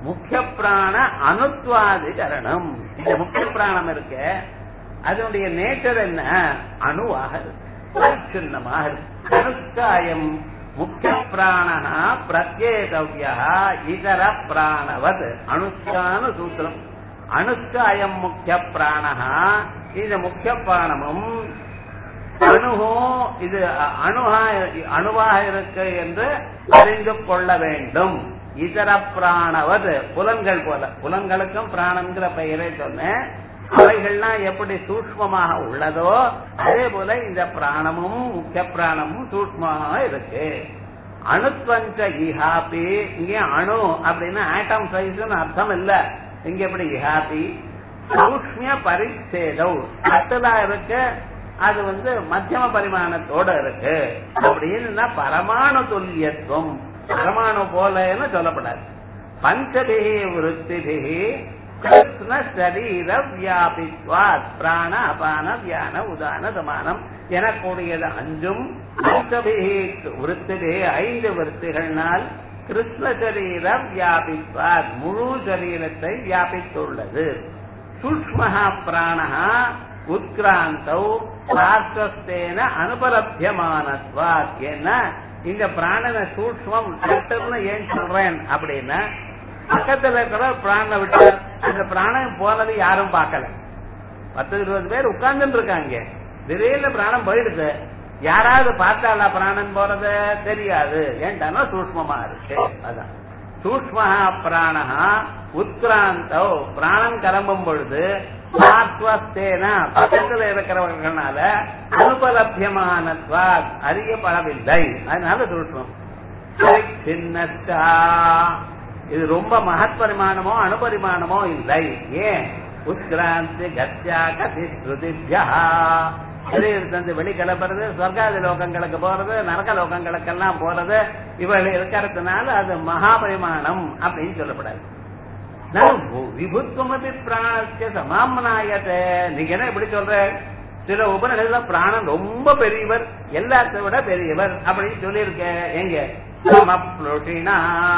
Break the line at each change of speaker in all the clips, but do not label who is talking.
முக்கிய பிராண அணுத்வாதிகரணம் இந்த முக்கிய பிராணம் இருக்க அதனுடைய நேச்சர் என்ன அணுவாக இருக்கு பரிச்சுன்னமாக இருக்கு அணுக்காயம் முக்கிய பிராணனா பிரத்யேகவ்யா இதர பிராணவத் அணுக்கான சூத்திரம் அணுக்கு அயம் முக்கிய பிராணா இந்த முக்கிய பிராணமும் அணுகும் இது அணுகா அணுவாக இருக்கு என்று அறிந்து கொள்ள வேண்டும் இதர பிராணவது புலன்கள் போல புலன்களுக்கும் பிராணங்கிற பெயரை சொன்னேன் அவைகள்லாம் எப்படி சூக்மமாக உள்ளதோ அதே போல இந்த பிராணமும் முக்கிய பிராணமும் சூக்மமாக இருக்கு அணுத்வஞ்ச இஹாபி இங்கே அணு அப்படின்னா ஆட்டம் சைஸ்னு அர்த்தம் இல்ல இங்க எப்படி இஹாபி சூக்மிய பரிச்சேதம் சட்டலா இருக்கு அது வந்து மத்தியம பரிமாணத்தோட இருக்கு அப்படின்னு பரமாணு துல்லியத்துவம் பரமாணு போலன்னு சொல்லப்படாது பஞ்சபிகி விருத்திபிகி கிருஷ்ண சரீர வியாபித்வாத் பிராண அபான வியான உதான சமானம் எனக்கூடியது அஞ்சும் பஞ்சபிகி விருத்திபிகி ஐந்து விருத்திகள்னால் கிருஷ்ண சரீர வியாபித்வாத் முழு சரீரத்தை வியாபித்துள்ளது சூக்மஹா பிராணஹா உத்கிராந்தௌ சாஸ்திரஸ்தேன அனுபலபியமானத்வாத் ஏன்னா இந்த பிராணன சூக்மம் சட்டம்னு ஏன் சொல்றேன் அப்படின்னா பக்கத்துல இருக்கிற பிராணனை விட்டு அந்த பிராணம் போனது யாரும் பார்க்கல பத்து இருபது பேர் உட்கார்ந்துட்டு இருக்காங்க திடீர்னு பிராணம் போயிடுது யாராவது பார்த்தாளா பிராணன் போறது தெரியாது ஏன்டானா சூக்மமா இருக்கு அதான் சூக்மஹா பிராணஹா உத்கிராந்தோ பிராணம் கிளம்பும் பொழுது ஆத்வஸ்தேன பக்கத்துல இருக்கிறவர்களால அனுபலபியமானத்வா அறியப்படவில்லை அதனால சூக்மம் சின்னத்தா இது ரொம்ப மகத்பரிமாணமோ அணுபரிமாணமோ இல்லை ஏன் உத்கிராந்தி கத்தியா கதி ஸ்ருதிபியா சரீரத்திலிருந்து வெளி கிளப்புறது சொர்க்காதி லோகங்களுக்கு போறது நரக லோகங்களுக்கெல்லாம் போறது இவர்கள் இருக்கிறதுனால அது மகாபரிமாணம் அப்படின்னு சொல்லப்படாது விபுத்துவமதி பிராணஸ்ய சமாமனாயத்தை நீங்க என்ன இப்படி சொல்ற சில உபநிடல பிராணம் ரொம்ப பெரியவர் எல்லாத்தை விட பெரியவர் அப்படின்னு சொல்லியிருக்க எங்க சமப்ளுட்டினா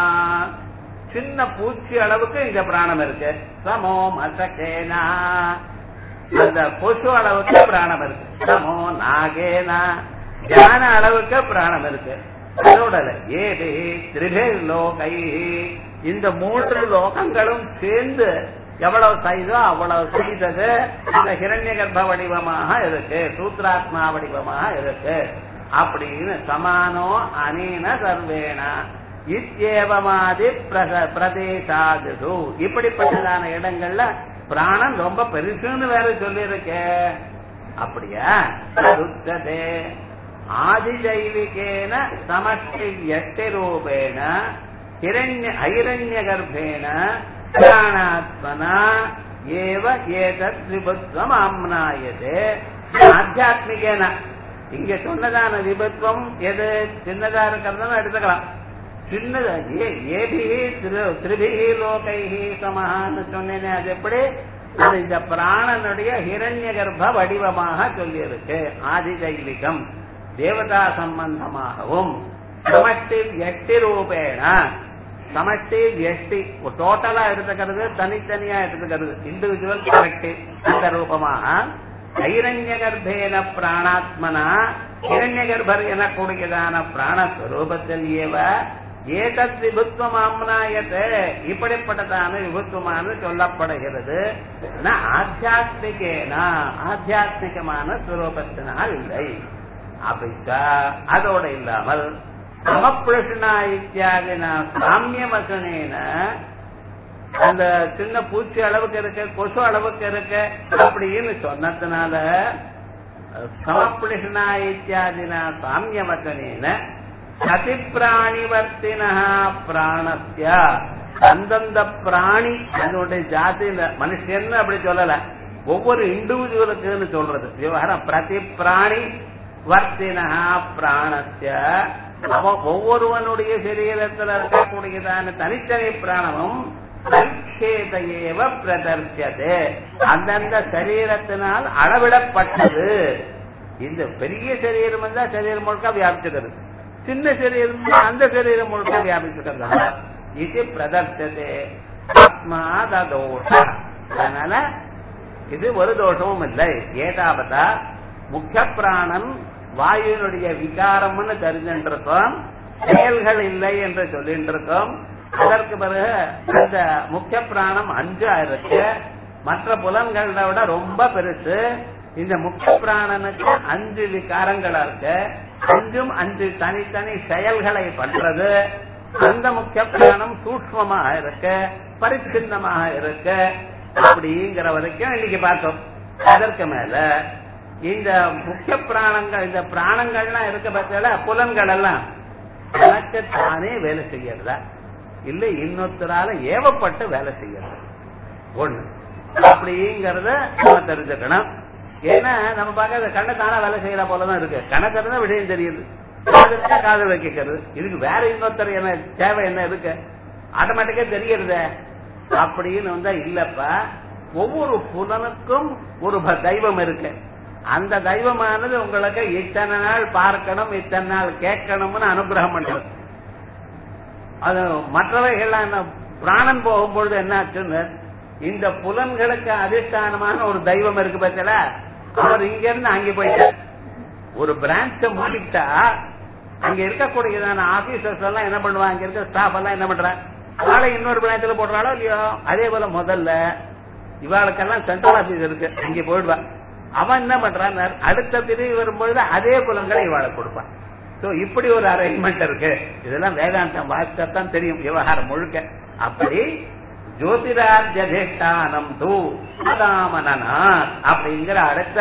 சின்ன பூச்சி அளவுக்கு இங்க பிராணம் இருக்கு சமோ மசக்கேனா அந்த கொசு அளவுக்கு பிராணம் இருக்கு சமோ நாகேனா ஞான அளவுக்கு பிராணம் இருக்கு அதோட ஏதே திரிபே லோகை இந்த மூன்று லோகங்களும் சேர்ந்து எவ்வளவு சைதோ அவ்வளவு செய்தது இந்த ஹிரண்ய கர்ப்ப வடிவமாக இருக்கு சூத்ராத்மா வடிவமாக இருக்கு அப்படின்னு சமானோ அனீன சர்வேனா இத்தியேவமாதி பிரதேசாது இப்படிப்பட்டதான இடங்கள்ல பிராணம் ரொம்ப பெருசுன்னு வேற சொல்லியிருக்க அப்படியா ருத்ததே ஆதிஜைவிகேன சமஷ்டி எட்டி ரூபேண ஹிரண்ய ஐரண்ய கர்ப்பேன பிராணாத்மனா ஏவ ஏதத் விபத்வம் ஆம்னாயதே ஆத்தியாத்மிகேன இங்க சொன்னதான விபத்வம் எது சின்னதா இருக்கிறதுன்னு எடுத்துக்கலாம் சின்னது ஏபிஹி திரிபிஹி லோகைஹி சமஹான்னு சொன்னேனே அது எப்படி அது இந்த பிராணனுடைய ஹிரண்ய கர்ப்ப வடிவமாக சொல்லியிருக்கு ஆதிதைவிகம் தேவதா சம்பந்தமாகவும் சமஷ்டி எட்டி ரூபேன சமஷ்டி எஷ்டி டோட்டலா எடுத்துக்கிறது தனித்தனியா எடுத்துக்கிறது இண்டிவிஜுவல் கலெக்டிவ் அந்த ரூபமாக ஐரண்ய கர்ப்பேன பிராணாத்மனா ஹிரண்ய கர்ப்பர் எனக்கூடியதான பிராணஸ்வரூபத்தில் ஏவ ஏதத் விபுத்துவமாம்னாயத்தை இப்படிப்பட்டதான விபுத்துவமானது சொல்லப்படுகிறது ஆத்தியாத்மிகேனா ஆத்தியாத்மிகமான ஸ்வரூபத்தினால் இல்லை அப்படிச்சா அதோட இல்லாமல் சமப்பிரஷ்னா இத்தியாதினா சாமிய வசனேன அந்த சின்ன பூச்சி அளவுக்கு இருக்கு கொசு அளவுக்கு இருக்கு அப்படின்னு சொன்னதுனால சமப்பிரஷ்னா இத்தியாதினா சாமிய வசனேன சதி பிராணிவர்த்தின பிராணஸ்ய அந்தந்த பிராணி அதனுடைய ஜாதியில மனுஷன் அப்படி சொல்லல ஒவ்வொரு இண்டிவிஜுவலுக்குன்னு சொல்றது விவகாரம் பிரதி பிராணி வர்த்தினா பிராணஸ்ய அவன் ஒவ்வொருவனுடைய சரீரத்தில் இருக்கக்கூடியதான தனித்தனி பிராணமும் பரிச்சேதையேவ பிரதர்சியது அந்தந்த சரீரத்தினால் அளவிடப்பட்டது இந்த பெரிய சரீரம் இருந்தா சரீரம் முழுக்க வியாபிச்சுக்கிறது சின்ன சரீரம் அந்த சரீரம் முழுக்க வியாபிச்சுக்கிறது இது பிரதர்சதே தஸ்மாத் அதோஷ அதனால இது ஒரு தோஷமும் இல்லை ஏதாவதா முக்கிய பிராணன் வாயுனுடைய விகாரம்னு தெரிஞ்சுட்டு இருக்கோம் செயல்கள் இல்லை என்று சொல்லிட்டு இருக்கோம் அதற்கு பிறகு அந்த முக்கிய பிராணம் அஞ்சு இருக்கு மற்ற புலன்களை விட ரொம்ப பெருசு இந்த முக்கிய பிராணனுக்கு அஞ்சு விகாரங்கள் இருக்கு அஞ்சும் அஞ்சு தனித்தனி செயல்களை பண்றது அந்த முக்கிய பிராணம் சூக்மமாக இருக்கு பரிச்சின்னமாக இருக்கு அப்படிங்கிற வரைக்கும் இன்னைக்கு பார்த்தோம் அதற்கு மேல இந்த முக்கிய பிராணங்கள் இந்த பிராணங்கள்லாம் இருக்க பட்சல புலன்கள் எல்லாம் எனக்கு தானே வேலை செய்யறதா இல்ல இன்னொருத்தரால ஏவப்பட்டு வேலை செய்யறது ஒண்ணு அப்படிங்கறத நம்ம தெரிஞ்சுக்கணும் ஏன்னா நம்ம பார்க்க கண்ணை தானா வேலை செய்யற போலதான் இருக்கு கண்ணை திறந்தா விடயம் தெரியுது காது காது வைக்கிறது இதுக்கு வேற இன்னொருத்தர் என்ன தேவை என்ன இருக்கு ஆட்டோமேட்டிக்கா தெரியறது அப்படின்னு வந்தா இல்லப்பா ஒவ்வொரு புலனுக்கும் ஒரு தெய்வம் இருக்கு அந்த தெய்வமானது உங்களுக்கு இத்தனை நாள் பார்க்கணும் இத்தனை நாள் கேட்கணும்னு அனுகிரகம் பண்றது அது மற்றவைகள்லாம் என்ன பிராணன் போகும்பொழுது என்ன ஆச்சுன்னு இந்த புலன்களுக்கு அதிஷ்டானமான ஒரு தெய்வம் இருக்கு பத்தில அவர் இங்க இருந்து அங்க போயிட்டார் ஒரு பிரான்ச்ச மூடிக்கிட்டா அங்க இருக்கக்கூடியதான ஆபீசர்ஸ் எல்லாம் என்ன பண்ணுவாங்க அங்க இருக்க ஸ்டாஃப் எல்லாம் என்ன பண்றாங்க ஆளை இன்னொரு பிரான்ச்ல போடுறாளோ இல்லையோ அதே போல முதல்ல இவாளுக்கெல்லாம் சென்ட்ரல் ஆபீஸ் இருக்கு அங்க போயிடுவா அவன் என்ன பண்றான் அடுத்த பிரிவு வரும்பொழுது அதே புலன்களை இவாளுக்கு கொடுப்பான் சோ இப்படி ஒரு அரேஞ்ச்மெண்ட் இருக்கு இதெல்லாம் வேதாந்தம் வாசித்தான் தெரியும் விவகாரம் முழுக்க அப்படி ஜோதிராஜ்யதிஷ்டானம் தூ அதாமனனா அப்படிங்கிற அடுத்த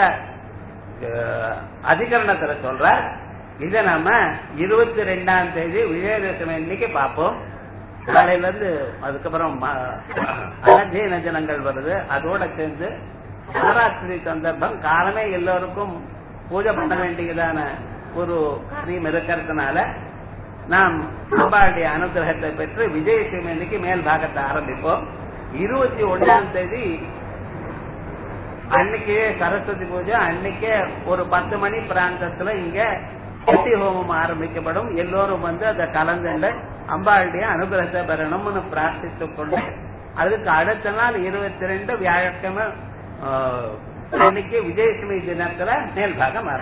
அதிகரணத்துல சொல்ற இத நாம இருபத்தி ரெண்டாம் தேதி விஜயதசமி இன்னைக்கு பார்ப்போம் நாளையில இருந்து அதுக்கப்புறம் அனஜீன ஜனங்கள் வருது அதோட சேர்ந்து நவராத்திரி சந்தர்ப்பம் காலமே எல்லோருக்கும் பூஜை பண்ண வேண்டியதான ஒரு காரியம் இருக்கிறதுனால நாம் அம்பாளுடைய அனுகிரகத்தை பெற்று விஜயதசமி அன்னைக்கு மேல் பாகத்தை ஆரம்பிப்போம் இருபத்தி ஒன்னாம் தேதி அன்னைக்கே சரஸ்வதி பூஜை அன்னைக்கே ஒரு பத்து மணி பிராந்தத்துல இங்க கட்டி ஹோமம் ஆரம்பிக்கப்படும் எல்லோரும் வந்து அதை கலந்துண்டு அம்பாளுடைய அனுகிரகத்தை பெறணும்னு பிரார்த்தித்துக் கொண்டு அதுக்கு அடுத்த நாள் இருபத்தி ரெண்டு வியாழக்கிழமை அன்னைக்கு விஜயதசமி தினத்துல மேல் பாகம்